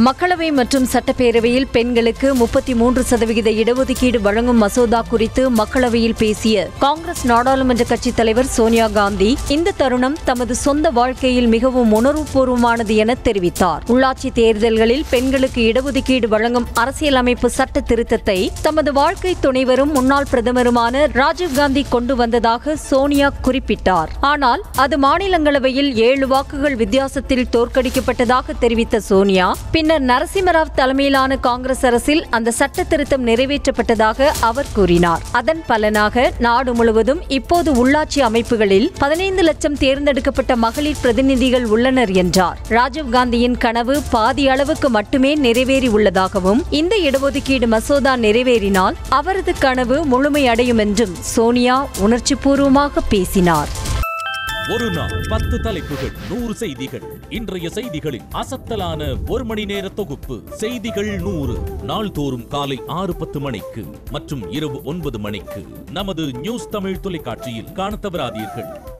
மக்களவை மற்றும் சட்டப்பேரவையில் பெண்களுக்கு முப்பத்தி மூன்று சதவிகித இடஒதுக்கீடு வழங்கும் மசோதா குறித்து மக்களவையில் பேசிய காங்கிரஸ் நாடாளுமன்ற கட்சித் தலைவர் சோனியா காந்தி இந்த தருணம் தமது சொந்த வாழ்க்கையில் மிகவும் உணர்வுபூர்வமானது என தெரிவித்தார் உள்ளாட்சி தேர்தல்களில் பெண்களுக்கு இடஒதுக்கீடு வழங்கும் அரசியலமைப்பு சட்ட திருத்தத்தை தமது வாழ்க்கை துணைவரும் முன்னாள் பிரதமருமான ராஜீவ்காந்தி கொண்டு வந்ததாக சோனியா குறிப்பிட்டார் ஆனால் அது மாநிலங்களவையில் ஏழு வாக்குகள் வித்தியாசத்தில் தோற்கடிக்கப்பட்டதாக தெரிவித்த சோனியா பின்னர் நரசிம்மராவ் தலைமையிலான காங்கிரஸ் அரசில் அந்த சட்ட திருத்தம் நிறைவேற்றப்பட்டதாக அவர் கூறினார் அதன் பலனாக நாடு முழுவதும் இப்போது உள்ளாட்சி அமைப்புகளில் பதினைந்து லட்சம் தேர்ந்தெடுக்கப்பட்ட மகளிர் பிரதிநிதிகள் உள்ளனர் என்றார் ராஜீவ்காந்தியின் கனவு பாதி அளவுக்கு மட்டுமே நிறைவேறி உள்ளதாகவும் இந்த இடஒதுக்கீடு மசோதா நிறைவேறினால் அவரது கனவு முழுமையடையும் என்றும் சோனியா உணர்ச்சிபூர்வமாக பேசினார் ஒரு நாள் பத்து தலைப்புகள் நூறு செய்திகள் இன்றைய செய்திகளின் அசத்தலான ஒரு மணி நேர தொகுப்பு செய்திகள் நூறு நாள்தோறும் காலை ஆறு பத்து மணிக்கு மற்றும் இரவு ஒன்பது மணிக்கு நமது நியூஸ் தமிழ் தொலைக்காட்சியில் காணத் தவறாதீர்கள்